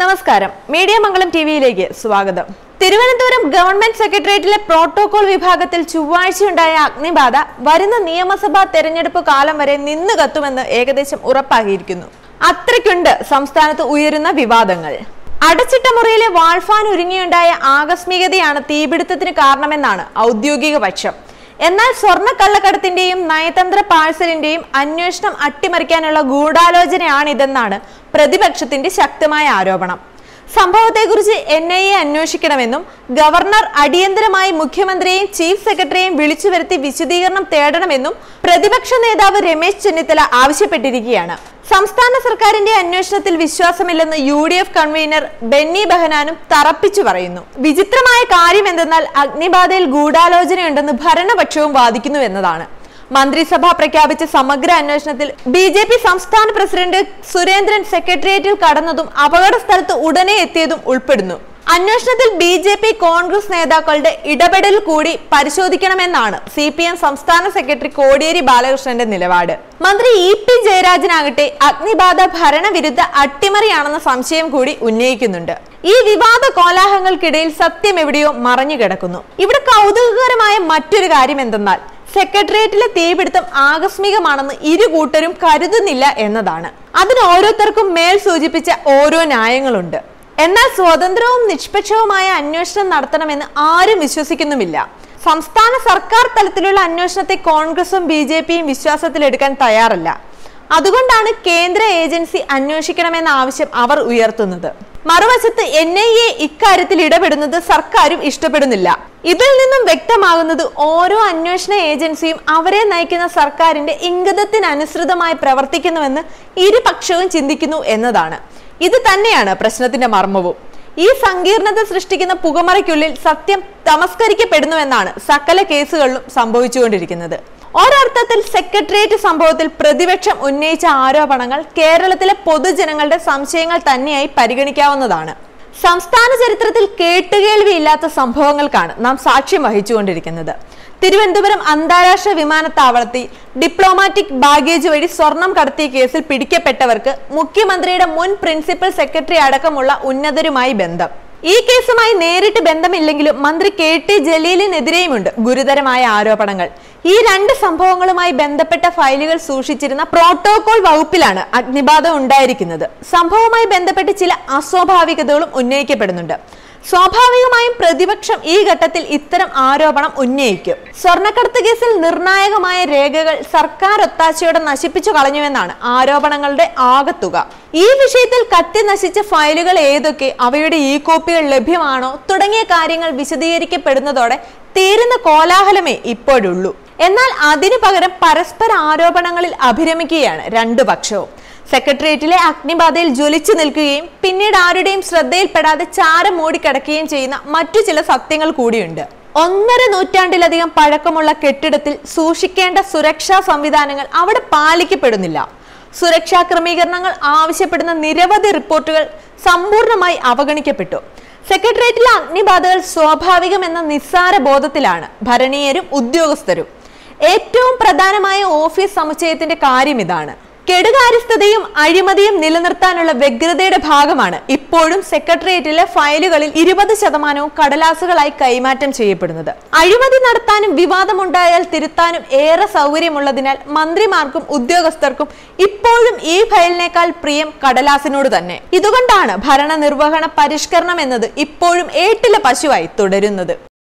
നമസ്കാരം മീഡിയ മംഗളം ടി വിയിലേക്ക് സ്വാഗതം Thiruvananthapuram government സെക്രട്ടേറിയറ്റിലെ protocol വിഭാഗത്തിൽ ചൊവ്വാഴ്ചയുണ്ടായ അഗ്നിബാധ വരുന്ന നിയമസഭാ തെരഞ്ഞെടുപ്പ് കാലം വരെ നിന്ന് കത്തുമെന്ന് ഏകദേശം ഉറപ്പാക്കിയിരിക്കുന്നു അത്രയ്ക്കുണ്ട് സംസ്ഥാനത്ത് ഉയരുന്ന വിവാദങ്ങൾ അടച്ചിട്ട മുറിയിലെ വാൾഫാൻ ഒരുങ്ങിയുണ്ടായ ആകസ്മികതയാണ് തീപിടുത്തത്തിന് കാരണമെന്നാണ് ഔദ്യോഗിക പക്ഷം എന്നാൽ സ്വർണ്ണ കള്ളക്കടത്തിന്റെയും നയതന്ത്ര പാഴ്സലിന്റെയും അന്വേഷണം അട്ടിമറിക്കാനുള്ള ഗൂഢാലോചനയാണിതെന്നാണ് പ്രതിപക്ഷത്തിന്റെ ശക്തമായ ആരോപണം സംഭവത്തെക്കുറിച്ച് എൻ ഐ എ അന്വേഷിക്കണമെന്നും ഗവർണർ അടിയന്തരമായി മുഖ്യമന്ത്രിയെയും ചീഫ് സെക്രട്ടറിയെയും വിളിച്ചു വരുത്തി വിശദീകരണം തേടണമെന്നും പ്രതിപക്ഷ നേതാവ് രമേശ് ചെന്നിത്തല ആവശ്യപ്പെട്ടിരിക്കുകയാണ് സംസ്ഥാന സർക്കാരിന്റെ അന്വേഷണത്തിൽ വിശ്വാസമില്ലെന്ന് U D F convener Benny ബെഹനാനും തറപ്പിച്ചു പറയുന്നു വിചിത്രമായ കാര്യം എന്തെന്നാൽ അഗ്നിബാധയിൽ ഗൂഢാലോചനയുണ്ടെന്ന് ഭരണപക്ഷവും വാദിക്കുന്നു എന്നതാണ് മന്ത്രിസഭ പ്രഖ്യാപിച്ച സമഗ്ര അന്വേഷണത്തിൽ ബി ജെ പി സംസ്ഥാന പ്രസിഡന്റ് സുരേന്ദ്രൻ സെക്രട്ടേറിയറ്റിൽ കടന്നതും അപകട സ്ഥലത്ത് ഉടനെ എത്തിയതും ഉൾപ്പെടുന്നു അന്വേഷണത്തിൽ ബി ജെ പി കോൺഗ്രസ് നേതാക്കളുടെ ഇടപെടൽ കൂടി പരിശോധിക്കണമെന്നാണ് സി പി എം സംസ്ഥാന സെക്രട്ടറി കോടിയേരി ബാലകൃഷ്ണന്റെ നിലപാട് മന്ത്രി ഇ പി ജയരാജനാകട്ടെ അഗ്നിബാധ ഭരണവിരുദ്ധ അട്ടിമറിയാണെന്ന സംശയം കൂടി ഉന്നയിക്കുന്നുണ്ട് ഈ വിവാദ കോലാഹലങ്ങൾക്കിടയിൽ സത്യം എവിടെയോ മറഞ്ഞു കിടക്കുന്നു ഇവിടെ കൗതുകകരമായ മറ്റൊരു കാര്യം എന്തെന്നാൽ സെക്രട്ടേറിയറ്റിലെ തീപിടുത്തം ആകസ്മികമാണെന്ന് ഇരു കൂട്ടരും കരുതുന്നില്ല എന്നതാണ് അതിന് ഓരോരുത്തർക്കും മേൽ സൂചിപ്പിച്ച ഓരോ ന്യായങ്ങളുണ്ട് എന്നാൽ സ്വതന്ത്രവും നിഷ്പക്ഷവുമായ അന്വേഷണം നടത്തണമെന്ന് ആരും വിശ്വസിക്കുന്നുമില്ല സംസ്ഥാന സർക്കാർ തലത്തിലുള്ള അന്വേഷണത്തെ കോൺഗ്രസും ബി ജെ പിയും വിശ്വാസത്തിലെടുക്കാൻ തയ്യാറല്ല അതുകൊണ്ടാണ് കേന്ദ്ര ഏജൻസി അന്വേഷിക്കണമെന്ന ആവശ്യം അവർ ഉയർത്തുന്നത് മറുവശത്ത് എൻ ഐ എ ഇക്കാര്യത്തിൽ ഇടപെടുന്നത് സർക്കാരും ഇഷ്ടപ്പെടുന്നില്ല ഇതിൽ നിന്നും വ്യക്തമാകുന്നത് ഓരോ അന്വേഷണ ഏജൻസിയും അവരെ നയിക്കുന്ന സർക്കാരിന്റെ ഇംഗിതത്തിനനുസൃതമായി പ്രവർത്തിക്കുന്നുവെന്ന് ഇരുപക്ഷവും ചിന്തിക്കുന്നു എന്നതാണ് ഇത് തന്നെയാണ് പ്രശ്നത്തിന്റെ മർമ്മവും ഈ സങ്കീർണത സൃഷ്ടിക്കുന്ന പുകമറയ്ക്കുള്ളിൽ സത്യം തമസ്കരിക്കപ്പെടുന്നുവെന്നാണ് സകല കേസുകളിലും സംഭവിച്ചുകൊണ്ടിരിക്കുന്നത് ഒരർത്ഥത്തിൽ സെക്രട്ടേറിയറ്റ് സംഭവത്തിൽ പ്രതിപക്ഷം ഉന്നയിച്ച ആരോപണങ്ങൾ കേരളത്തിലെ പൊതുജനങ്ങളുടെ സംശയങ്ങൾ തന്നെയായി പരിഗണിക്കാവുന്നതാണ് സംസ്ഥാന ചരിത്രത്തിൽ കേട്ടുകേൾവിയില്ലാത്ത സംഭവങ്ങൾക്കാണ് നാം സാക്ഷ്യം വഹിച്ചുകൊണ്ടിരിക്കുന്നത് തിരുവനന്തപുരം അന്താരാഷ്ട്ര വിമാനത്താവളത്തിൽ ഡിപ്ലോമാറ്റിക് ബാഗേജ് വഴി സ്വർണം കടത്തിയ കേസിൽ പിടിക്കപ്പെട്ടവർക്ക് മുഖ്യമന്ത്രിയുടെ മുൻ പ്രിൻസിപ്പൽ സെക്രട്ടറി അടക്കമുള്ള ഉന്നതരുമായി ബന്ധം ഈ കേസുമായി നേരിട്ട് ബന്ധമില്ലെങ്കിലും മന്ത്രി കെ ടി ജലീലിനെതിരെയുമുണ്ട് ഗുരുതരമായ ആരോപണങ്ങൾ ഈ രണ്ട് സംഭവങ്ങളുമായി ബന്ധപ്പെട്ട ഫയലുകൾ സൂക്ഷിച്ചിരുന്ന പ്രോട്ടോകോൾ വകുപ്പിലാണ് അഗ്നിബാധ ഉണ്ടായിരിക്കുന്നത് സംഭവവുമായി ബന്ധപ്പെട്ട് ചില അസ്വാഭാവികതകളും ഉന്നയിക്കപ്പെടുന്നുണ്ട് സ്വാഭാവികമായും പ്രതിപക്ഷം ഈ ഘട്ടത്തിൽ ഇത്തരം ആരോപണം ഉന്നയിക്കും സ്വർണ്ണക്കടത്ത് കേസിൽ നിർണായകമായ രേഖകൾ സർക്കാർ ഒത്താശയോടെ നശിപ്പിച്ചു കളഞ്ഞുവെന്നാണ് ആരോപണങ്ങളുടെ ആകത്തുക ഈ വിഷയത്തിൽ കത്തി നശിച്ച ഫയലുകൾ ഏതൊക്കെ അവയുടെ ഈ കോപ്പികൾ ലഭ്യമാണോ തുടങ്ങിയ കാര്യങ്ങൾ വിശദീകരിക്കപ്പെടുന്നതോടെ തീരുന്ന കോലാഹലമേ ഇപ്പോഴുള്ളൂ എന്നാൽ അതിനു പകരം പരസ്പര ആരോപണങ്ങളിൽ അഭിരമിക്കുകയാണ് രണ്ടു പക്ഷവും സെക്രട്ടേറിയറ്റിലെ അഗ്നിബാധയിൽ ജ്വലിച്ചു നിൽക്കുകയും പിന്നീട് ആരുടെയും ശ്രദ്ധയിൽപ്പെടാതെ ചാരം മൂടിക്കിടക്കുകയും ചെയ്യുന്ന മറ്റു ചില സത്യങ്ങൾ കൂടിയുണ്ട് ഒന്നര നൂറ്റാണ്ടിലധികം പഴക്കമുള്ള കെട്ടിടത്തിൽ സൂക്ഷിക്കേണ്ട സുരക്ഷാ സംവിധാനങ്ങൾ അവിടെ പാലിക്കപ്പെടുന്നില്ല സുരക്ഷാ ക്രമീകരണങ്ങൾ ആവശ്യപ്പെടുന്ന നിരവധി റിപ്പോർട്ടുകൾ സമ്പൂർണ്ണമായി അവഗണിക്കപ്പെട്ടു സെക്രട്ടേറിയറ്റിലെ അഗ്നിബാധകൾ സ്വാഭാവികമെന്ന നിസ്സാര ബോധത്തിലാണ് ഭരണീയരും ഉദ്യോഗസ്ഥരും ഏറ്റവും പ്രധാനമായ ഓഫീസ് സമുച്ചയത്തിന്റെ കാര്യം ഇതാണ് കെടുകാര്യസ്ഥതയും അഴിമതിയും നിലനിർത്താനുള്ള വ്യഗ്രതയുടെ ഭാഗമാണ് ഇപ്പോഴും സെക്രട്ടേറിയറ്റിലെ ഫയലുകളിൽ ഇരുപത് ശതമാനവും കടലാസുകളായി കൈമാറ്റം ചെയ്യപ്പെടുന്നത് അഴിമതി നടത്താനും വിവാദമുണ്ടായാൽ തിരുത്താനും ഏറെ സൗകര്യമുള്ളതിനാൽ മന്ത്രിമാർക്കും ഉദ്യോഗസ്ഥർക്കും ഇപ്പോഴും ഈ ഫയലിനേക്കാൾ പ്രിയം കടലാസിനോട് തന്നെ ഇതുകൊണ്ടാണ് ഭരണനിർവഹണ പരിഷ്കരണം എന്നത് ഇപ്പോഴും ഏട്ടിലെ പശുവായി തുടരുന്നത്